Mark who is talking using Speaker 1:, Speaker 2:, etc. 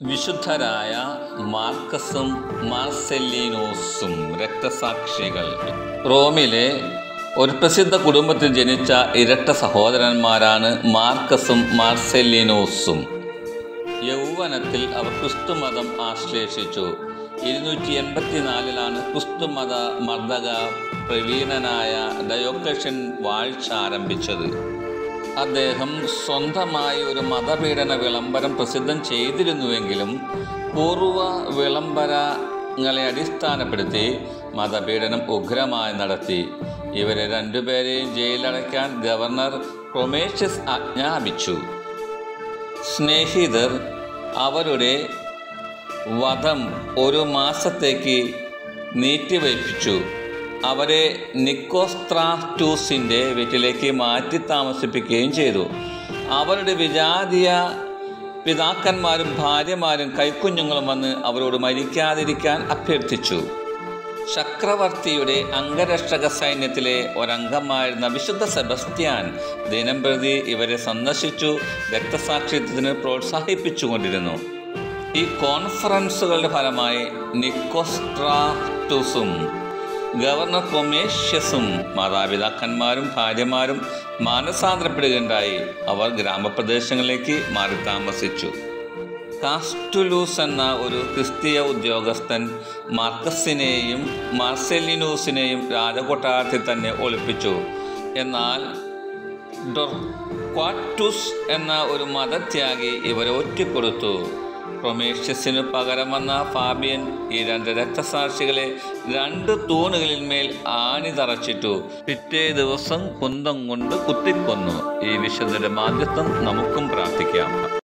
Speaker 1: വിശുദ്ധരായ മാർക്കസും മാർസെല്ലീനോസും രക്തസാക്ഷികൾ റോമിലെ ഒരു പ്രസിദ്ധ കുടുംബത്തിൽ ജനിച്ച ഇരട്ട സഹോദരന്മാരാണ് മാർക്കസും മാർസെല്ലീനോസും യൗവനത്തിൽ അവർ ക്രിസ്തുമതം ആശ്ലേഷിച്ചു ഇരുന്നൂറ്റി എൺപത്തിനാലിലാണ് ക്രിസ്തുമത മർദ്ദക പ്രവീണനായ ഡയോക്ലഷ്യൻ വാഴ്ച ആരംഭിച്ചത് അദ്ദേഹം സ്വന്തമായി ഒരു മതപീഡന വിളംബരം പ്രസിദ്ധം ചെയ്തിരുന്നുവെങ്കിലും പൂർവ്വ വിളംബരങ്ങളെ അടിസ്ഥാനപ്പെടുത്തി മതപീഡനം ഉഗ്രമായി നടത്തി ഇവരെ രണ്ടുപേരെയും ജയിലടയ്ക്കാൻ ഗവർണർ പ്രൊമേഷ്യസ് ആജ്ഞാപിച്ചു സ്നേഹിതർ അവരുടെ വധം ഒരു മാസത്തേക്ക് നീട്ടിവയ്പ്പിച്ചു അവരെ നിക്കോസ്ത്രാറ്റൂസിൻ്റെ വീട്ടിലേക്ക് മാറ്റി താമസിപ്പിക്കുകയും ചെയ്തു അവരുടെ വിജാതീയ പിതാക്കന്മാരും ഭാര്യമാരും കൈക്കുഞ്ഞുങ്ങളും വന്ന് അവരോട് മരിക്കാതിരിക്കാൻ അഭ്യർത്ഥിച്ചു ചക്രവർത്തിയുടെ അംഗരക്ഷക സൈന്യത്തിലെ ഒരംഗമായിരുന്ന വിശുദ്ധ സെബസ്ത്യാൻ ദിനംപ്രതി ഇവരെ സന്ദർശിച്ചു രക്തസാക്ഷിത്വത്തിന് പ്രോത്സാഹിപ്പിച്ചുകൊണ്ടിരുന്നു ഈ കോൺഫറൻസുകളുടെ ഫലമായി നിക്കോസ്ട്രാറ്റുസും ഗവർണർ കൊമേഷ്യസും മാതാപിതാക്കന്മാരും ഭാര്യമാരും മാനസാന്തരപ്പെടുകയുണ്ടായി അവർ ഗ്രാമപ്രദേശങ്ങളിലേക്ക് മാറി താമസിച്ചു കാസ്റ്റുലൂസ് എന്ന ഒരു ക്രിസ്തീയ ഉദ്യോഗസ്ഥൻ മാർക്കസിനെയും മാർസെലിനൂസിനെയും രാജകൊട്ടാരത്തിൽ തന്നെ ഒളിപ്പിച്ചു എന്നാൽ ഡൊർക്വാറ്റുസ് എന്ന ഒരു മതത്യാഗി ഇവരെ ഒറ്റക്കൊടുത്തു പ്രൊമേഷ്യസിന് പകരം വന്ന ഫാബിയൻ ഈ രണ്ട് രക്തസാക്ഷികളെ രണ്ട് തൂണുകളിന്മേൽ ആണി തറച്ചിട്ടു പിറ്റേ ദിവസം കുന്തം കൊണ്ട് കുത്തിക്കൊന്നു ഈ വിശുദ്ധരുടെ മാധ്യത്വം നമുക്കും പ്രാർത്ഥിക്കാം